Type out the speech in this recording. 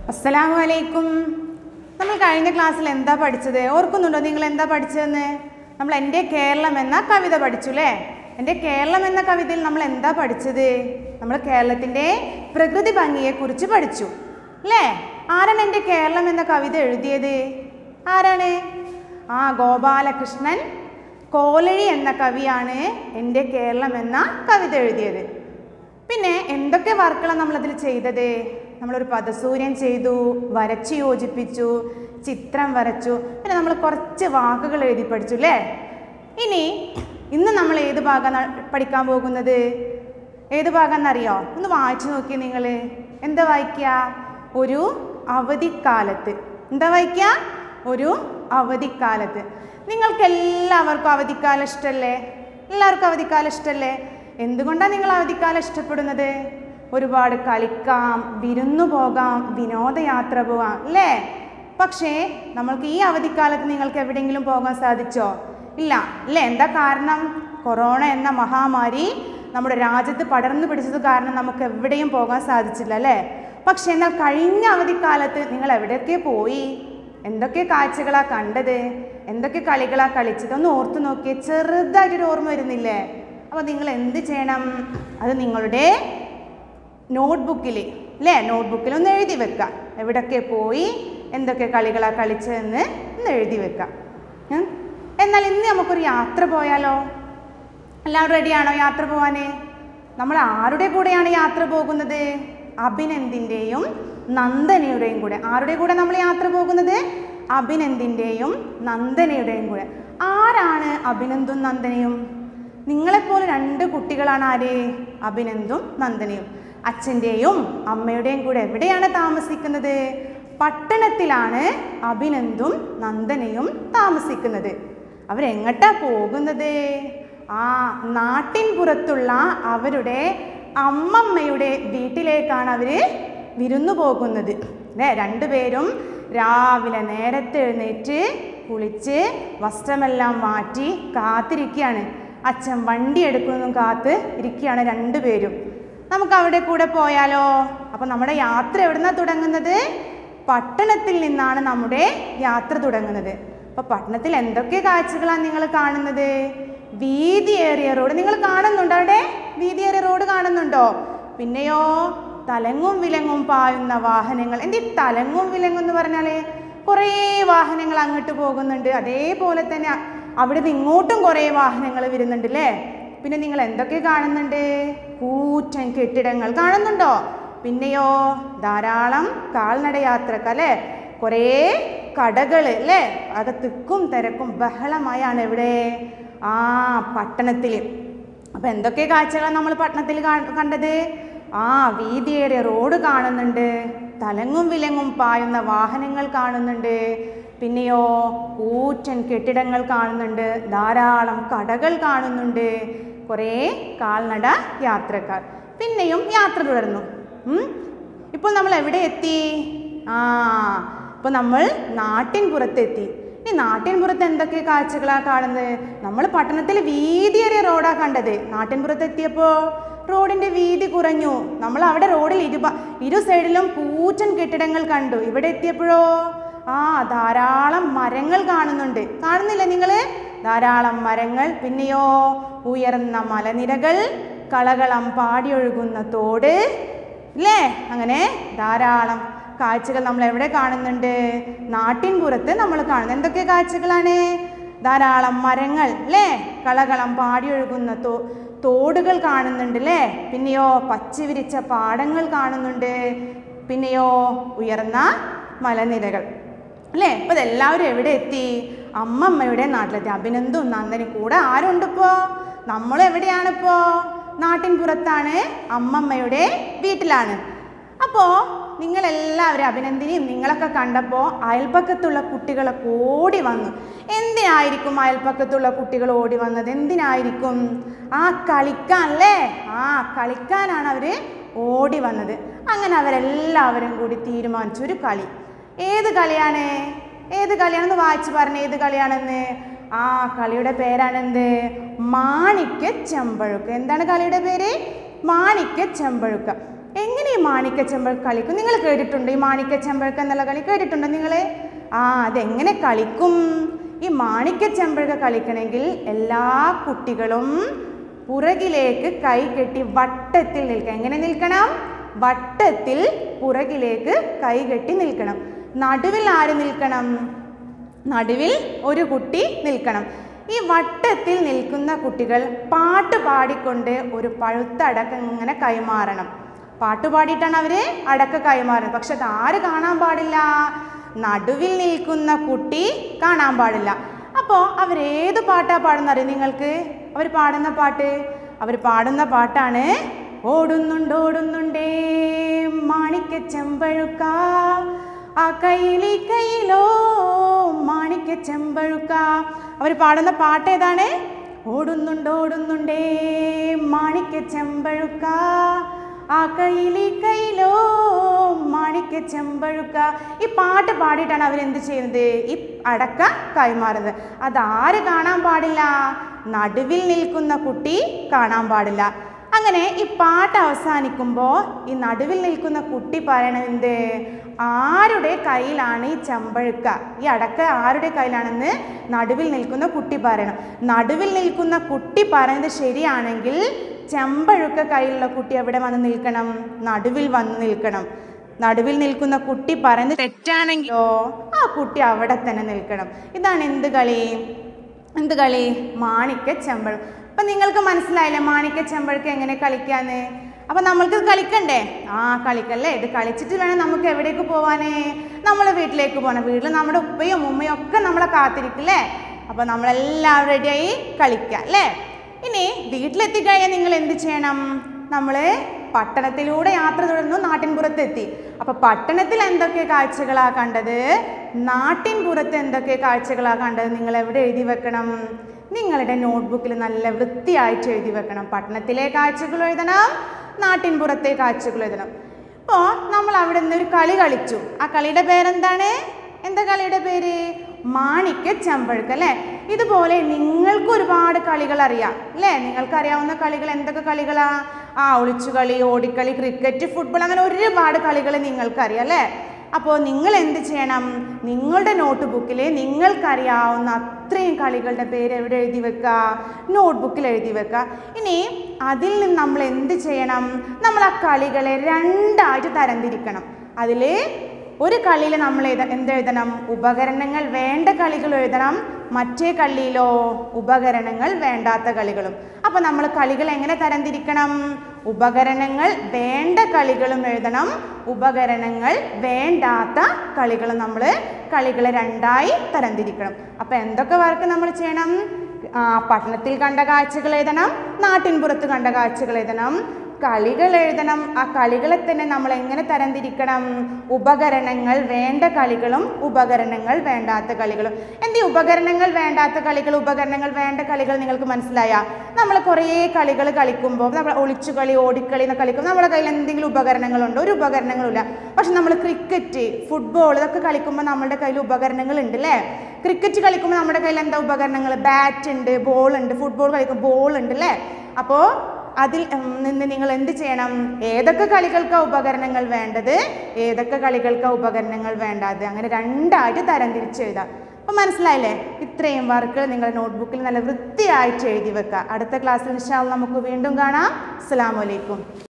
അസ്സലാമു അലൈക്കും നമ്മൾ കഴിഞ്ഞ ക്ലാസ്സിൽ എന്താ പഠിച്ചത് ഓർക്കുന്നുണ്ടോ നിങ്ങൾ എന്താ പഠിച്ചതെന്ന് നമ്മൾ എൻ്റെ കേരളം എന്ന കവിത പഠിച്ചു അല്ലേ എൻ്റെ കേരളം എന്ന കവിതയിൽ നമ്മൾ എന്താ പഠിച്ചത് നമ്മൾ കേരളത്തിൻ്റെ പ്രകൃതി ഭംഗിയെക്കുറിച്ച് പഠിച്ചു അല്ലേ ആരാണ് എൻ്റെ കേരളം എന്ന കവിത എഴുതിയത് ആരാണ് ആ ഗോപാലകൃഷ്ണൻ കോലഴി എന്ന കവിയാണ് എൻ്റെ കേരളം എന്ന കവിത എഴുതിയത് പിന്നെ എന്തൊക്കെ വർക്കുകളാണ് നമ്മളതിൽ ചെയ്തത് നമ്മളൊരു പദസൂര്യൻ ചെയ്തു വരച്ചു യോജിപ്പിച്ചു ചിത്രം വരച്ചു പിന്നെ നമ്മൾ കുറച്ച് വാക്കുകൾ എഴുതി പഠിച്ചു അല്ലേ ഇനി ഇന്ന് നമ്മൾ ഏത് ഭാഗമാണ് പഠിക്കാൻ പോകുന്നത് ഏത് ഭാഗം എന്നറിയോ ഒന്ന് വായിച്ചു നോക്കി നിങ്ങൾ എന്താ വായിക്കുക ഒരു അവധിക്കാലത്ത് എന്താ വായിക്കുക ഒരു അവധിക്കാലത്ത് നിങ്ങൾക്ക് എല്ലാവർക്കും അവധിക്കാലം ഇഷ്ടമല്ലേ എല്ലാവർക്കും അവധിക്കാലം ഇഷ്ടമല്ലേ എന്തുകൊണ്ടാണ് നിങ്ങൾ അവധിക്കാലം ഇഷ്ടപ്പെടുന്നത് ഒരുപാട് കളിക്കാം വിരുന്നു പോകാം വിനോദയാത്ര പോവാം അല്ലേ പക്ഷേ നമ്മൾക്ക് ഈ അവധിക്കാലത്ത് നിങ്ങൾക്ക് എവിടെയെങ്കിലും പോകാൻ സാധിച്ചോ ഇല്ല അല്ലേ എന്താ കാരണം കൊറോണ എന്ന മഹാമാരി നമ്മുടെ രാജ്യത്ത് പടർന്നു പിടിച്ചത് കാരണം നമുക്ക് എവിടെയും പോകാൻ സാധിച്ചില്ല അല്ലേ പക്ഷേ എന്നാൽ കഴിഞ്ഞ അവധിക്കാലത്ത് നിങ്ങൾ എവിടെയൊക്കെ പോയി എന്തൊക്കെ കാഴ്ചകളാ കണ്ടത് എന്തൊക്കെ കളികളാ കളിച്ചത് ഒന്ന് ഓർത്തു നോക്കിയേ ചെറുതായിട്ടൊരു ഓർമ്മ വരുന്നില്ലേ അപ്പോൾ നിങ്ങൾ എന്ത് ചെയ്യണം അത് നിങ്ങളുടെ നോട്ട്ബുക്കിൽ അല്ലേ നോട്ട്ബുക്കിൽ ഒന്ന് എഴുതി വെക്കുക എവിടൊക്കെ പോയി എന്തൊക്കെ കളികളാ കളിച്ചതെന്ന് ഒന്ന് എഴുതി വെക്കുക ഉം. എന്നാൽ ഇന്ന് നമുക്കൊരു യാത്ര പോയാലോ എല്ലാവരും റെഡിയാണോ യാത്ര പോവാൻ നമ്മൾ ആരുടെ കൂടെയാണ് യാത്ര പോകുന്നത് അഭിനന്ദിൻ്റെയും നന്ദനയുടെയും കൂടെ ആരുടെ കൂടെ നമ്മൾ യാത്ര പോകുന്നത് അഭിനന്ദിൻ്റെയും നന്ദനയുടെയും കൂടെ ആരാണ് അഭിനന്ദും നന്ദനയും നിങ്ങളെപ്പോലെ രണ്ട് കുട്ടികളാണ് ആര് അഭിനന്ദും നന്ദനയും അച്ഛൻ്റെയും അമ്മയുടെയും കൂടെ എവിടെയാണ് താമസിക്കുന്നത് പട്ടണത്തിലാണ് അഭിനന്ദും നന്ദനയും താമസിക്കുന്നത് അവരെങ്ങട്ടാ പോകുന്നത് ആ നാട്ടിൻ പുറത്തുള്ള അവരുടെ അമ്മമ്മയുടെ വീട്ടിലേക്കാണ് അവർ വിരുന്നു പോകുന്നത് അല്ലേ രണ്ടുപേരും രാവിലെ നേരത്തെ എഴുന്നേറ്റ് കുളിച്ച് വസ്ത്രമെല്ലാം മാറ്റി കാത്തിരിക്കുകയാണ് അച്ഛൻ വണ്ടി എടുക്കുന്നതും കാത്ത് ഇരിക്കുകയാണ് രണ്ടുപേരും നമുക്ക് അവിടെ കൂടെ പോയാലോ അപ്പം നമ്മുടെ യാത്ര എവിടുന്നാണ് തുടങ്ങുന്നത് പട്ടണത്തിൽ നിന്നാണ് നമ്മുടെ യാത്ര തുടങ്ങുന്നത് അപ്പോൾ പട്ടണത്തിൽ എന്തൊക്കെ കാഴ്ചകളാണ് നിങ്ങൾ കാണുന്നത് വീതിയേറിയ റോഡ് നിങ്ങൾ കാണുന്നുണ്ടോ അവിടെ വീതിയേറിയ റോഡ് കാണുന്നുണ്ടോ പിന്നെയോ തലങ്ങും വിലങ്ങും പായുന്ന വാഹനങ്ങൾ എന്ത് ഈ തലങ്ങും വിലങ്ങും എന്ന് പറഞ്ഞാൽ കുറേ വാഹനങ്ങൾ അങ്ങോട്ട് പോകുന്നുണ്ട് അതേപോലെ തന്നെ അവിടെ നിന്ന് ഇങ്ങോട്ടും കുറേ വാഹനങ്ങൾ വരുന്നുണ്ട് അല്ലേ പിന്നെ നിങ്ങൾ എന്തൊക്കെ കാണുന്നുണ്ട് കൂറ്റൻ കെട്ടിടങ്ങൾ കാണുന്നുണ്ടോ പിന്നെയോ ധാരാളം കാൽനട യാത്രക്ക് അല്ലേ കുറേ കടകൾ അല്ലേ അത് തിക്കും തിരക്കും ബഹളമായാണ് ഇവിടെ ആ പട്ടണത്തിൽ അപ്പം എന്തൊക്കെ കാഴ്ചകളാണ് നമ്മൾ പട്ടണത്തിൽ കാ- കണ്ടത് ആ വീതിയേറിയ റോഡ് കാണുന്നുണ്ട് തലങ്ങും വിലങ്ങും പായുന്ന വാഹനങ്ങൾ കാണുന്നുണ്ട് പിന്നെയോ കൂറ്റൻ കെട്ടിടങ്ങൾ കാണുന്നുണ്ട് ധാരാളം കടകൾ കാണുന്നുണ്ട് കുറേ കാൽനട യാത്രക്കാർ പിന്നെയും യാത്ര തുടർന്നു ഉം. ഇപ്പോൾ നമ്മൾ എവിടെ എത്തി ആ ഇപ്പോൾ നമ്മൾ നാട്ടിൻ പുറത്തെത്തി ഈ നാട്ടിൻ പുറത്ത് എന്തൊക്കെ കാഴ്ചകളാണ് കാണുന്നത് നമ്മൾ പട്ടണത്തിൽ വീതിയേറിയ റോഡാണ് കണ്ടത് നാട്ടിൻ പുറത്ത് എത്തിയപ്പോൾ റോഡിൻ്റെ വീതി കുറഞ്ഞു നമ്മൾ അവിടെ റോഡിൽ ഇരുപ ഇരു സൈഡിലും കൂറ്റൻ കെട്ടിടങ്ങൾ കണ്ടു ഇവിടെ എത്തിയപ്പോഴോ ആ ധാരാളം മരങ്ങൾ കാണുന്നുണ്ട് കാണുന്നില്ല നിങ്ങൾ ധാരാളം മരങ്ങൾ പിന്നെയോ ഉയർന്ന മലനിരകൾ കളകളം പാടിയൊഴുകുന്ന തോട് ഇല്ലേ അങ്ങനെ ധാരാളം കാഴ്ചകൾ നമ്മൾ എവിടെ കാണുന്നുണ്ട് നാട്ടിൻ പുറത്ത് നമ്മൾ കാണുന്നത് എന്തൊക്കെ കാഴ്ചകളാണ് ധാരാളം മരങ്ങൾ അല്ലേ കളകളം പാടിയൊഴുകുന്ന തോ തോടുകൾ കാണുന്നുണ്ട് അല്ലേ പിന്നെയോ പച്ച വിരിച്ച പാടങ്ങൾ കാണുന്നുണ്ട് പിന്നെയോ ഉയർന്ന മലനിരകൾ അല്ലേ ഇപ്പം ഇതെല്ലാവരും എവിടെ എത്തി അമ്മമ്മയുടെ നാട്ടിലെത്തി അഭിനന്ദും നന്ദനും കൂടെ ആരുണ്ട് ഇപ്പോൾ നമ്മൾ എവിടെയാണിപ്പോൾ നാട്ടിൻ പുറത്താണ് അമ്മമ്മയുടെ വീട്ടിലാണ് അപ്പോൾ നിങ്ങളെല്ലാവരും അഭിനന്ദിനിയും നിങ്ങളൊക്കെ കണ്ടപ്പോൾ അയൽപ്പക്കത്തുള്ള കുട്ടികളൊക്കെ ഓടി വന്നു എന്തിനായിരിക്കും അയൽപ്പക്കത്തുള്ള കുട്ടികൾ ഓടി വന്നത് എന്തിനായിരിക്കും ആ കളിക്കാൻ അല്ലേ ആ കളിക്കാനാണ് അവർ ഓടി വന്നത് അങ്ങനെ അവരെല്ലാവരും കൂടി തീരുമാനിച്ചു ഒരു കളി ഏത് കളിയാണ് ഏത് കളിയാണെന്ന് വായിച്ചു പറഞ്ഞ ഏത് കളിയാണെന്ന് ആ കളിയുടെ പേരാണെന്ത് മാണിക്യ ചെമ്പഴുക്ക എന്താണ് കളിയുടെ പേര് മാണിക്യ ചെമ്പഴുക്ക എങ്ങനെ ഈ മാണിക്കച്ചമ്പഴക്ക് കളിക്കും നിങ്ങൾ കേട്ടിട്ടുണ്ടോ ഈ മാണിക്കച്ചമ്പഴക്ക് എന്നുള്ള കളി കേട്ടിട്ടുണ്ടോ നിങ്ങൾ ആ അതെങ്ങനെ കളിക്കും ഈ മാണിക്കച്ചമ്പഴക കളിക്കണമെങ്കിൽ എല്ലാ കുട്ടികളും പുറകിലേക്ക് കൈ കെട്ടി വട്ടത്തിൽ നിൽക്കണം എങ്ങനെ നിൽക്കണം വട്ടത്തിൽ പുറകിലേക്ക് കൈ കെട്ടി നിൽക്കണം നടുവിൽ ആര് നിൽക്കണം നടുവിൽ ഒരു കുട്ടി നിൽക്കണം ഈ വട്ടത്തിൽ നിൽക്കുന്ന കുട്ടികൾ പാട്ട് പാടിക്കൊണ്ട് ഒരു പഴുത്ത അടക്ക ഇങ്ങനെ കൈമാറണം പാട്ട് പാടിയിട്ടാണ് അവര് അടക്ക കൈമാറുന്നത് പക്ഷെ അത് ആര് കാണാൻ പാടില്ല നടുവിൽ നിൽക്കുന്ന കുട്ടി കാണാൻ പാടില്ല അപ്പോൾ അവരേത് പാട്ടാ പാടുന്നറിയോ നിങ്ങൾക്ക് അവർ പാടുന്ന പാട്ട് അവർ പാടുന്ന പാട്ടാണ് ഓടുന്നുണ്ട് ഓടുന്നുണ്ടേ മാണിക്ക ചെമ്പഴുക്ക ആ കയ്യിലി കയ്യിലോ മാണിക്ക ചെമ്പഴുക്ക അവർ പാടുന്ന പാട്ട് ഏതാണ് ഓടുന്നുണ്ട് ഓടുന്നുണ്ടേ മാണിക്ക ചെമ്പഴുക്ക ആ കയ്യിലി കയ്യിലോ മാണിക്ക ചെമ്പഴുക്ക ഈ പാട്ട് പാടിയിട്ടാണ് അവരെന്ത് ചെയ്യുന്നത് ഈ അടക്ക കൈമാറുന്നത് അതാര് കാണാൻ പാടില്ല നടുവിൽ നിൽക്കുന്ന കുട്ടി കാണാൻ പാടില്ല അങ്ങനെ ഈ പാട്ട് അവസാനിക്കുമ്പോൾ ഈ നടുവിൽ നിൽക്കുന്ന കുട്ടി പറയണത് ആരുടെ കയ്യിലാണ് ഈ ചെമ്പഴുക്ക ഈ അടക്ക ആരുടെ കയ്യിലാണെന്ന് നടുവിൽ നിൽക്കുന്ന കുട്ടി പറയണം നടുവിൽ നിൽക്കുന്ന കുട്ടി പറയുന്നത് ശരിയാണെങ്കിൽ ചെമ്പഴുക്ക കയ്യിലുള്ള കുട്ടി എവിടെ വന്ന് നിൽക്കണം നടുവിൽ വന്ന് നിൽക്കണം നടുവിൽ നിൽക്കുന്ന കുട്ടി പറയുന്നത് തെറ്റാണെങ്കിലോ ആ കുട്ടി അവിടെ തന്നെ നിൽക്കണം ഇതാണ് എന്ത് കളി എന്ത് കളി മാണിക്ക ചെമ്പഴം അപ്പം നിങ്ങൾക്ക് മനസ്സിലായില്ലേ മാണിക്ക ചെമ്പഴക്ക് എങ്ങനെ കളിക്കാന്ന് അപ്പം നമ്മൾക്ക് ഇത് കളിക്കണ്ടേ ആ കളിക്കല്ലേ ഇത് കളിച്ചിട്ട് വേണം നമുക്ക് എവിടേക്ക് പോവാനേ നമ്മളെ വീട്ടിലേക്ക് പോകണം വീട്ടിൽ നമ്മുടെ ഉപ്പയും ഉമ്മയും ഒക്കെ നമ്മളെ കാത്തിരിക്കില്ലേ അപ്പോൾ നമ്മളെല്ലാവരും റെഡിയായി കളിക്കാം അല്ലേ ഇനി വീട്ടിലെത്തിക്കഴിഞ്ഞാൽ നിങ്ങൾ എന്ത് ചെയ്യണം നമ്മൾ പട്ടണത്തിലൂടെ യാത്ര തുടർന്നു നാട്ടിൻപുറത്തെത്തി അപ്പോൾ പട്ടണത്തിൽ എന്തൊക്കെ കാഴ്ചകളാണ് കണ്ടത് നാട്ടിൻപുറത്ത് എന്തൊക്കെ കാഴ്ചകളാണ് കണ്ടത് നിങ്ങൾ എവിടെ എഴുതി വെക്കണം നിങ്ങളുടെ നോട്ട്ബുക്കിൽ നല്ല വൃത്തിയായിട്ട് എഴുതി വെക്കണം പട്ടണത്തിലെ കാഴ്ചകൾ എഴുതണം നാട്ടിൻപുറത്തെ കാഴ്ചകൾ എഴുതണം അപ്പോൾ നമ്മൾ അവിടെ നിന്ന് ഒരു കളി കളിച്ചു ആ കളിയുടെ പേരെന്താണ് എന്താ കളിയുടെ പേര് മാണിക്ക ചെമ്പഴുക്ക് അല്ലേ ഇതുപോലെ നിങ്ങൾക്ക് ഒരുപാട് കളികൾ അറിയാം അല്ലേ നിങ്ങൾക്ക് അറിയാവുന്ന കളികൾ എന്തൊക്കെ കളികളാ ആ ഒളിച്ചുകളി ഓടിക്കളി ക്രിക്കറ്റ് ഫുട്ബോൾ അങ്ങനെ ഒരുപാട് കളികൾ നിങ്ങൾക്കറിയാം അല്ലേ അപ്പോൾ നിങ്ങൾ എന്ത് ചെയ്യണം നിങ്ങളുടെ നോട്ട് ബുക്കിൽ നിങ്ങൾക്കറിയാവുന്ന അത്രയും കളികളുടെ പേര് എവിടെ എഴുതി വെക്കുക നോട്ട് ബുക്കിൽ എഴുതി വെക്കുക ഇനി അതിൽ നിന്ന് നമ്മൾ എന്ത് ചെയ്യണം നമ്മൾ ആ കളികളെ രണ്ടായിട്ട് തരംതിരിക്കണം അതിൽ ഒരു കളിയിൽ നമ്മൾ എഴുത എന്തെഴുതണം ഉപകരണങ്ങൾ വേണ്ട കളികൾ എഴുതണം മറ്റേ കളിയിലോ ഉപകരണങ്ങൾ വേണ്ടാത്ത കളികളും അപ്പോൾ നമ്മൾ കളികൾ എങ്ങനെ തരംതിരിക്കണം ഉപകരണങ്ങൾ വേണ്ട കളികളും എഴുതണം ഉപകരണങ്ങൾ വേണ്ടാത്ത കളികളും നമ്മൾ കളികളെ രണ്ടായി തരംതിരിക്കണം അപ്പോൾ എന്തൊക്കെ വർക്ക് നമ്മൾ ചെയ്യണം ആ, പട്ടണത്തിൽ കണ്ട കാഴ്ചകൾ എഴുതണം നാട്ടിൻപുറത്ത് കണ്ട കാഴ്ചകൾ എഴുതണം കളികൾ എഴുതണം ആ കളികളെ തന്നെ നമ്മൾ എങ്ങനെ തരംതിരിക്കണം ഉപകരണങ്ങൾ വേണ്ട കളികളും ഉപകരണങ്ങൾ വേണ്ടാത്ത കളികളും എന്ത് ഉപകരണങ്ങൾ വേണ്ടാത്ത കളികൾ ഉപകരണങ്ങൾ വേണ്ട കളികൾ നിങ്ങൾക്ക് മനസ്സിലായ നമ്മൾ കുറേ കളികൾ കളിക്കുമ്പോൾ നമ്മൾ ഒളിച്ചുകളി ഓടിക്കളി എന്ന് കളിക്കുമ്പോൾ നമ്മുടെ കയ്യിൽ എന്തെങ്കിലും ഉപകരണങ്ങളുണ്ടോ ഒരു ഉപകരണങ്ങളുമില്ല പക്ഷെ നമ്മൾ ക്രിക്കറ്റ് ഫുട്ബോൾ ഇതൊക്കെ കളിക്കുമ്പോൾ നമ്മുടെ കയ്യിൽ ഉപകരണങ്ങൾ ഉണ്ട് അല്ലേ ക്രിക്കറ്റ് കളിക്കുമ്പോൾ നമ്മുടെ കയ്യിൽ എന്താ ഉപകരണങ്ങൾ ബാറ്റ് ഉണ്ട് ബോൾ ഉണ്ട് ഫുട്ബോൾ കളിക്കുമ്പോൾ ബോൾ ഉണ്ട് അല്ലേ അപ്പോൾ അതിൽ ഉം, നിന്ന് നിങ്ങൾ എന്ത് ചെയ്യണം ഏതൊക്കെ കളികൾക്കാണ് ഉപകരണങ്ങൾ വേണ്ടത് ഏതൊക്കെ കളികൾക്കാണ് ഉപകരണങ്ങൾ വേണ്ടാത് അങ്ങനെ രണ്ടായിട്ട് തരംതിരിച്ച് എഴുതാം അപ്പോൾ മനസ്സിലായില്ലേ ഇത്രയും വർക്കുകൾ നിങ്ങളുടെ നോട്ട്ബുക്കിൽ നല്ല വൃത്തിയായിട്ട് എഴുതി വെക്കുക അടുത്ത ക്ലാസ്സിൽ ഇൻഷാല് നമുക്ക് വീണ്ടും കാണാം അസ്സാം വലൈക്കും